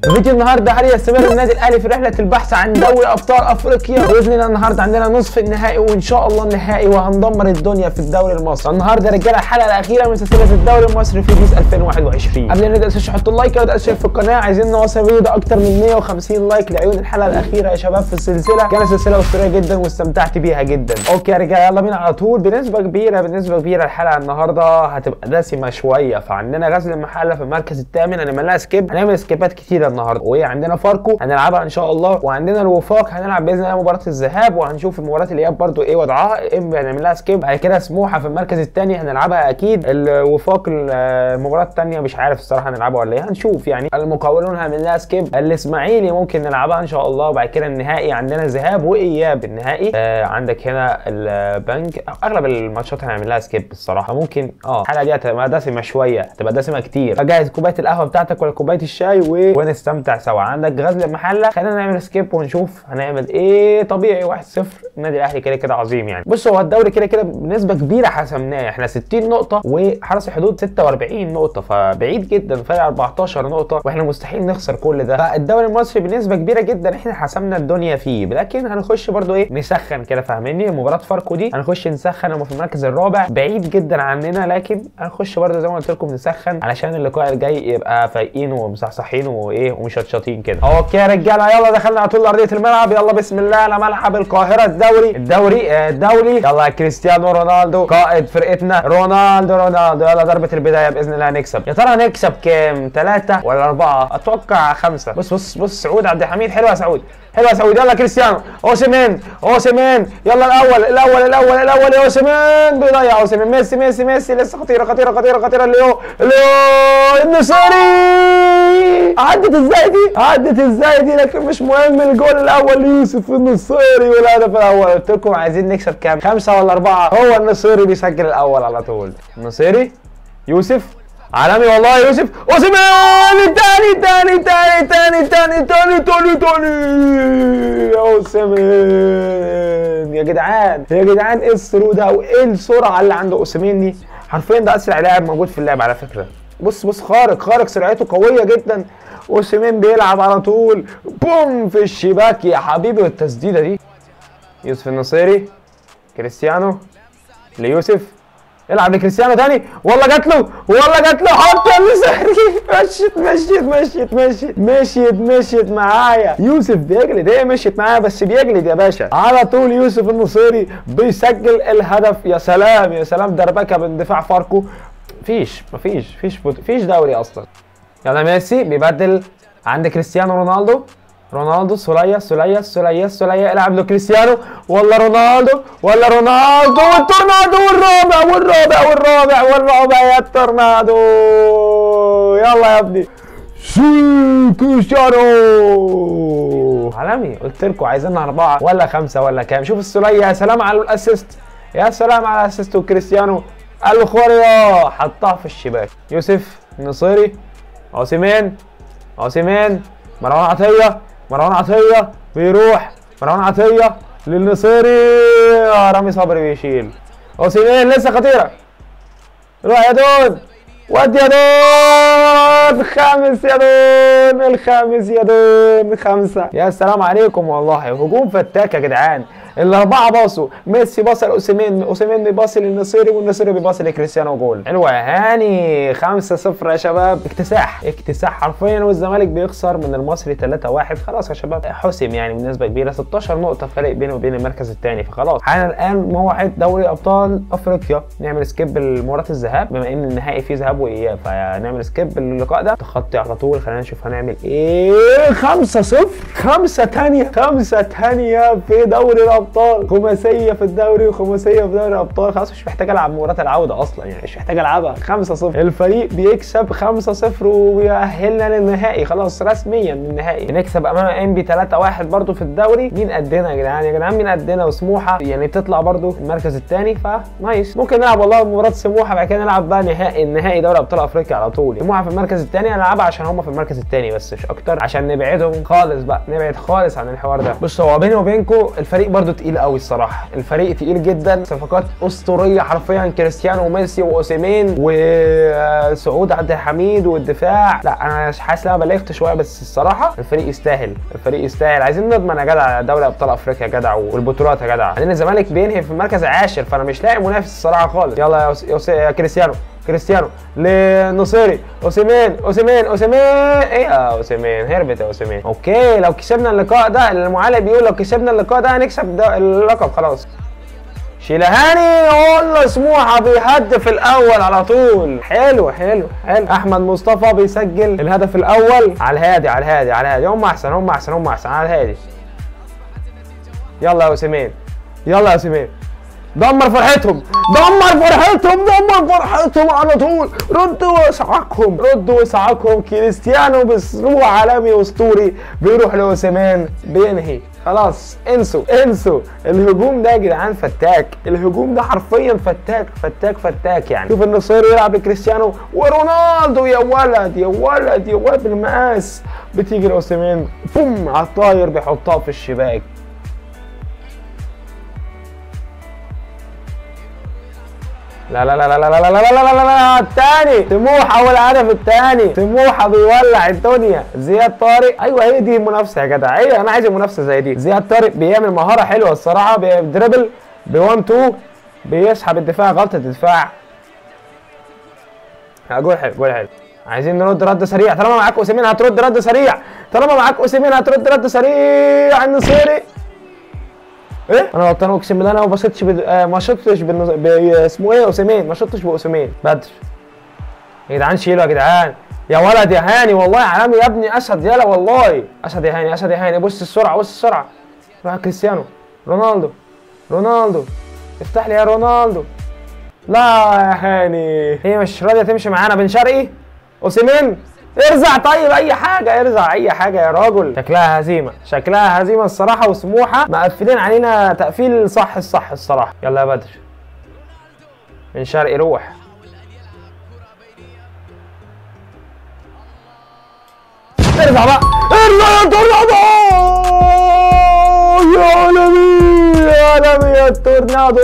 فيديو النهارده هل يستمر النادي الاهلي في رحله البحث عن دوري ابطال افريقيا باذن الله النهارده عندنا نصف النهائي وان شاء الله النهائي وهندمر الدنيا في الدوري المصري النهارده يا رجاله الحلقه الاخيره من سلسله الدوري المصري في بيس 2021 قبل ما نبدا تنسوا تحطوا اللايك لو تاشر في القناه عايزين نوصل فيديو ده اكتر من 150 لايك لعيون الحلقه الاخيره يا شباب في السلسله كانت سلسله اسطوريه جدا واستمتعت بيها جدا اوكي يا رجاله يلا بينا على طول بنسبه كبيره بنسبه كبيره الحلقه النهارده هتبقى دسمه شويه فعندنا غزل المحله في المركز الثامن هنعمل لها سكيب هنعمل سكيبات كتيره النهارده وعندنا فاركو هنلعبها ان شاء الله وعندنا الوفاق هنلعب باذن الله مباراه الذهاب وهنشوف مباراه الاياب برضو ايه وضعها اما هنعمل لها سكيب بعد كده سموحه في المركز الثاني هنلعبها اكيد الوفاق المباراه الثانيه مش عارف الصراحه هنلعبها ولا ايه هنشوف يعني المقاولون هنعمل لها سكيب الاسماعيلي ممكن نلعبها ان شاء الله وبعد كده النهائي عندنا ذهاب واياب النهائي آه عندك هنا البنك اغلب الماتشات هنعمل لها سكيب الصراحه ممكن اه الحلقه دي هتبقى دسمه شويه هتبقى دسمه كتير فجهز كوبايه القهوه بتاعتك ولا كوبايه الشاي و... ونستمتع سوا عندك غزل المحله خلينا نعمل سكيب ونشوف هنعمل ايه طبيعي 1-0 النادي الاهلي كده كده عظيم يعني بص هو الدوري كده كده بنسبه كبيره حسمناه احنا 60 نقطه وحرس الحدود 46 نقطه فبعيد جدا فرق 14 نقطه واحنا مستحيل نخسر كل ده فالدوري المصري بنسبه كبيره جدا احنا حسمنا الدنيا فيه لكن هنخش برضو ايه نسخن كده فاهميني مباراه فاركو دي هنخش نسخن هم في المركز الرابع بعيد جدا عننا لكن هنخش برضو زي ما قلت لكم نسخن علشان اللقاء الجاي يبقى فايقين ومصحصحين وايه ومشطشطين كده اوكي يا رجاله يلا دخلنا على طول ارضيه الملعب يلا بسم الله على ملعب القاهره الدوري الدوري آه، الدولي يلا يا كريستيانو رونالدو قائد فرقتنا رونالدو رونالدو يلا ضربه البدايه باذن الله هنكسب يا ترى هنكسب كام ثلاثة ولا أربعة أتوقع خمسة بص بص بص سعود عبد الحميد حلوة يا سعود حلوة يا سعود يلا كريستيانو اوسيمين اوسيمين يلا الاول الاول الاول الاول يا اوسيمين بيضيع اوسيمين ميسي ميسي ميسي لسه خطيره خطيره خطيره خطيره الليو الليو النصيري عدت ازاي دي عدت ازاي دي لكن مش مهم الجول الاول يوسف النصيري والهدف الاول قلت لكم عايزين نكسب كام خمسة ولا أربعة هو النصيري بيسجل الأول على طول النصيري يوسف عالمي والله يا يوسف اوسيمان الثاني الثاني الثاني الثاني الثاني الثاني الثاني الثاني اوسيمان يا جدعان يا جدعان ايه الثرو ده وايه السرعه اللي عند اوسيمان دي حرفيا ده اسرع لاعب موجود في اللعب على فكره بص بص خارق خارق سرعته قويه جدا اوسيمان بيلعب على طول بوم في الشباك يا حبيبي والتسديده دي يوسف النصيري كريستيانو ليوسف العب لكريستيانو تاني والله جات له والله جات له حط يا النصيري مشيت مشيت مشيت مشيت مشيت مشيت معايا يوسف بيجلد ايه مشيت معايا بس بيجلد يا باشا على طول يوسف النصيري بيسجل الهدف يا سلام يا سلام دربكه من دفاع فاركو فيش مفيش فيش فيش دوري اصلا يلا ميسي بيبدل عند كريستيانو رونالدو رونالدو سوليا سوليا سوليا سوليا العب له كريستيانو ولا رونالدو ولا رونالدو والتورنادو والرابع والرابع والرابع والرابع يا التورنادو يلا يا ابني سي كريستيانو عالمي قلت لكم عايزين اربعه ولا خمسه ولا كام شوف السوليا يا سلام على الاسيست يا سلام على الاسيست وكريستيانو الخوريا حطها في الشباك يوسف النصيري عثمان عثمان مروان عطيه مروان عطيه بيروح مروان عطيه للنصيري آه رامي صبري بيشيل اوسيمين لسه خطيره روح يا دون ودي يا دون خامس يا دون الخامس يا دون خمسة يا سلام عليكم والله هجوم فتاك يا جدعان الأربعة باصوا ميسي باص لأوسيمين أوسيمين بيباصي للنصيري والنصيري بيباصي لكريستيانو جول حلوة يا هاني 5 0 يا شباب اكتساح اكتساح حرفيا والزمالك بيخسر من المصري 3 1 خلاص يا شباب حسم يعني بنسبة كبيرة 16 نقطة فرق بينه وبين المركز الثاني فخلاص احنا الآن موعد دوري أبطال أفريقيا نعمل سكيب لمباراة الذهاب بما إن النهائي فيه ذهاب وإياب فنعمل سكيب اللقاء ده تخطي على طول خلينا نشوف هنعمل إيه 5 0 خمسة تانية خمسة تانية في دوري الابطال خماسيه في الدوري وخماسيه في دوري الابطال خلاص مش محتاج العب مباراه العوده اصلا يعني مش محتاج العبها 5 0 الفريق بيكسب 5 0 وبيأهلنا للنهائي خلاص رسميا للنهائي بنكسب امام انبي 3 1 برده في الدوري مين قدنا يا جدعان يا جدعان مين قدنا وسموحه يعني تطلع برده المركز الثاني فنايس ممكن نلعب والله مباراه سموحه بعد كده نلعب بقى نهائي النهائي دوري ابطال افريقيا على طول سموحه في المركز الثاني هنلعبها عشان هم في المركز الثاني تاني بس مش اكتر عشان نبعدهم خالص بقى نبعد خالص عن الحوار ده بص هو بيني وبينكم الفريق برضو تقيل قوي الصراحه الفريق تقيل جدا صفقات اسطوريه حرفيا كريستيانو وميسي واوسيمين وسعود عبد الحميد والدفاع لا انا مش حاسس ان انا بلغت شويه بس الصراحه الفريق يستاهل الفريق يستاهل عايزين نضمن يا جدع دوري ابطال افريقيا يا جدع والبطولات يا جدع بعدين الزمالك بينهي في المركز العاشر فانا مش لاقي منافس الصراحه خالص يلا يا, أوس... يا, أوس... يا كريستيانو كريستيانو لنصيري اوسيمين اوسيمين اوسيمين ايه يا اوسيمين هربت يا اوسيمين اوكي لو كسبنا اللقاء ده المعلق بيقول لو كسبنا اللقاء ده هنكسب ده اللقب خلاص شيلهاني والله سموحه بيهدف الاول على طول حلو حلو حلو احمد مصطفى بيسجل الهدف الاول على الهادي على الهادي على الهادي هم احسن هم احسن هم احسن على الهادي يلا يا اوسيمين يلا يا اوسيمين دمر فرحتهم دمر فرحتهم دمر فرحتهم على طول ردوا وسعكم ردوا وسعكم كريستيانو باسلوب عالمي اسطوري بيروح لاوسيمان بينهي خلاص انسوا انسوا الهجوم ده يا جدعان فتاك الهجوم ده حرفيا فتاك فتاك فتاك يعني شوف النصير يلعب لكريستيانو ورونالدو يا ولد يا ولد يا ولد بالمقاس بتيجي لاوسيمان بوم على الطاير بيحطها في الشباك لا لا لا لا لا لا لا لا لا لا لا لا الثاني سموحه والهدف الثاني سموحه بيولع الدنيا زياد طارق ايوه هي دي المنافسه يا جدع ايوه انا عايز المنافسه زي دي زياد طارق بيعمل مهاره حلوه الصراحه بيدربل ب 1 2 بيسحب الدفاع غلطه الدفاع جول حلو جول حلو عايزين نرد رد سريع طالما معاك اوسيمين هترد رد سريع طالما معاك اوسيمين هترد رد سريع النصيري ايه انا غلطان اقسم بالله انا ما بصيتش بال... آه ما شطتش بالنز... ب... اسمه ايه اوسيمين ما شطتش باوسيمين بدر يا جدعان شيلوا يا جدعان يا ولد يا هاني والله عالمي يا ابني اسد يلا والله اسد يا هاني اسد يا هاني بص السرعه بص السرعه راح كريستيانو رونالدو رونالدو افتح لي يا رونالدو لا يا هاني هي مش راضيه تمشي معانا بن شرقي اوسيمين ارزع طيب اي حاجه ارزع اي حاجه يا راجل شكلها هزيمه شكلها هزيمه الصراحه وسموحه مقفلين علينا تقفيل صح الصح الصراحه يلا يا بدر من شرقي روح ارزع بقى ارزع يا تورنادو يا عالمي يا عالمي يا تورنادو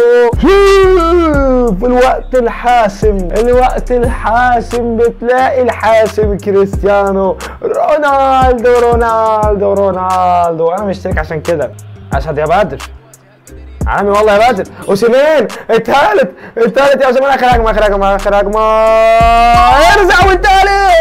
في الوقت الحاسم الوقت الحاسم بتلاقي الحاسم كريستيانو رونالدو رونالدو رونالدو انا مشترك عشان كده اشهد يا بدر عالمي والله يا بدر اوسيمين الثالث الثالث يا اوسيمين اخر هجمه اخر هجمه اخر هجمه ارزع والثالث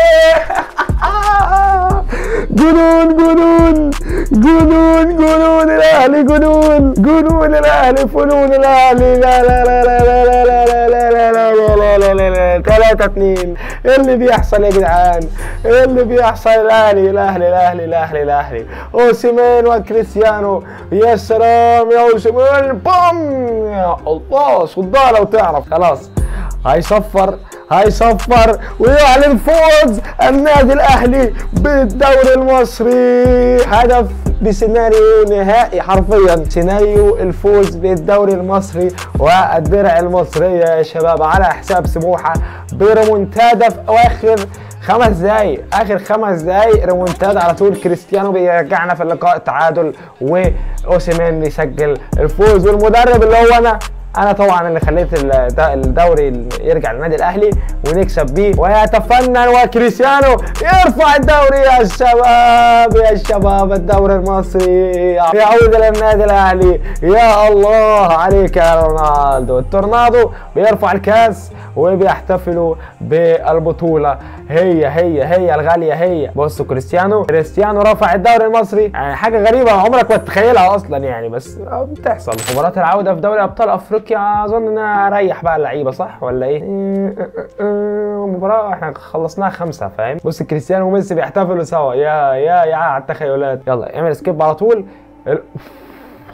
جنون جنون جنون جنون الاهلي جنون جنون الاهلي فنون الاهلي لا لا لا لا لا لا لا لا لا لا لا لا لا لا 3 2 ايه اللي بيحصل يا جدعان؟ ايه اللي بيحصل الاهلي الاهلي الاهلي الاهلي الاهلي اوسيمين وكريستيانو يا سلام يا اوسيمين بام يا الله صدها لو تعرف خلاص هيصفر هيصفر ويعلن فوز النادي الاهلي بالدوري المصري هدف بسيناريو نهائي حرفيا سيناريو الفوز بالدوري المصري والدرع المصريه يا شباب على حساب سموحه بريمونتادا في اواخر خمس دقايق اخر خمس دقايق ريمونتادا على طول كريستيانو بيرجعنا في اللقاء تعادل واوسيمان بيسجل الفوز والمدرب اللي هو انا انا طبعا اللي خليت الدوري يرجع للنادي الاهلي ونكسب بيه ويتفنن وكريستيانو يرفع الدوري يا شباب يا شباب الدوري المصري يعود للنادي الاهلي يا الله عليك يا رونالدو التورنادو بيرفع الكاس وبيحتفلوا بالبطوله هي هي هي الغاليه هي بصوا كريستيانو كريستيانو رفع الدوري المصري يعني حاجه غريبه عمرك ما تتخيلها اصلا يعني بس بتحصل مباراه العوده في دوري ابطال افريقيا اظن ان انا اريح بقى اللعيبه صح ولا ايه مباراه احنا خلصناها خمسه فاهم بص كريستيانو وميسي بيحتفلوا سوا يا يا يا على التخيلات يلا اعمل سكيب على طول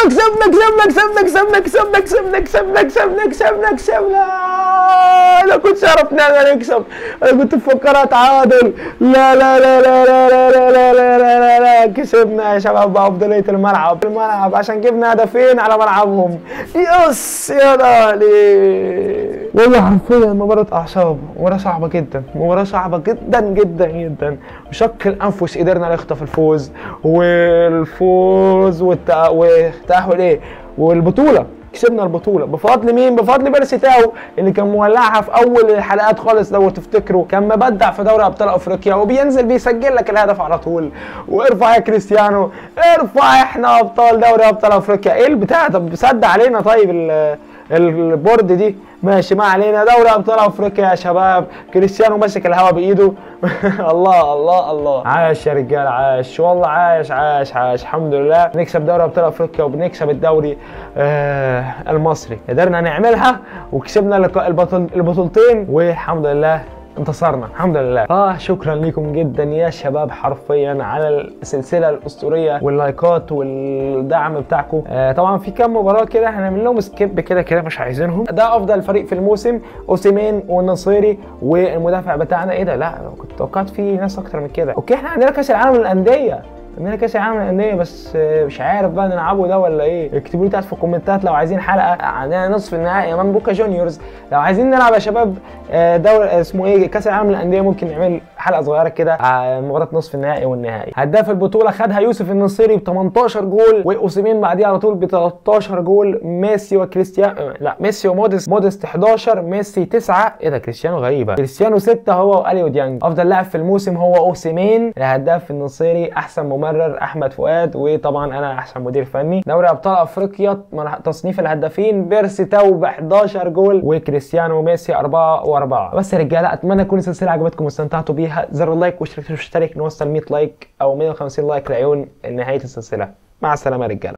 كسبنا كسبنا كسبنا كسبنا كسبنا كسبنا كسبنا كسبنا كسبنا كسبنا انا كنت عرفت ان احنا نكسب انا كنت مفكرها تعادل لا لا لا لا لا لا لا لا لا لا لا لا كسبنا يا شباب بأفضلية الملعب الملعب عشان جبنا هدفين على ملعبهم يس يا دالي والله حرفيا مباراة أعصاب مباراة صعبة جدا مباراة صعبة جدا جدا جدا بشق الأنفس قدرنا نخطف الفوز والفوز والتأ- والتأهل إيه والبطولة كسبنا البطولة بفضل مين؟ بفضل بيرسي تاو اللي كان مولعها في أول الحلقات خالص لو تفتكروا كان مبدع في دوري أبطال أفريقيا وبينزل بيسجل لك الهدف على طول وارفع يا كريستيانو ارفع احنا أبطال دوري أبطال أفريقيا إيه البتاع طب صد علينا طيب ال- البورد دي ماشي ما علينا دوري ابطال افريقيا يا شباب كريستيانو ماسك الهوا بايده الله الله الله عاش يا رجال عاش والله عاش عاش عاش الحمد لله نكسب دوري ابطال افريقيا وبنكسب الدوري آه المصري قدرنا نعملها وكسبنا اللقاء البطل البطولتين والحمد لله انتصرنا الحمد لله اه شكرا لكم جدا يا شباب حرفيا على السلسله الاسطوريه واللايكات والدعم بتاعكم آه طبعا في كام مباراه كده هنعمل لهم سكيب كده كده مش عايزينهم ده افضل فريق في الموسم اوسيمين والنصيري والمدافع بتاعنا ايه ده لا كنت توقعت في ناس اكتر من كده اوكي احنا عندنا كاس العالم للانديه عندنا كاس العالم للانديه بس آه، مش عارف بقى نلعبه ده ولا ايه اكتبوا لي تحت في الكومنتات لو عايزين حلقه عندنا نصف النهائي امام بوكا جونيورز لو عايزين نلعب يا شباب آه، دوري آه، اسمه ايه كاس العالم للانديه ممكن نعمل حلقه صغيره كده على مباراه نصف النهائي والنهائي هداف البطوله خدها يوسف النصيري ب 18 جول واوسيمين بعديها على طول ب 13 جول ميسي وكريستيانو آه، لا ميسي وموديست موديست 11 ميسي 9 ايه ده كريستيانو غريبه كريستيانو 6 هو واليو ديانج افضل لاعب في الموسم هو اوسيمين الهداف النصيري احسن ممرر احمد فؤاد وطبعا انا احسن مدير فني دوري ابطال افريقيا مرح- تصنيف الهدافين بيرسي تاو ب 11 جول وكريستيانو وميسي 4 و4 بس يا رجاله اتمنى تكون السلسله عجبتكم واستمتعتوا بيها زر اللايك واشترك اشترك نوصل 100 لايك او 150 لايك لعيون نهايه السلسله مع السلامه يا رجاله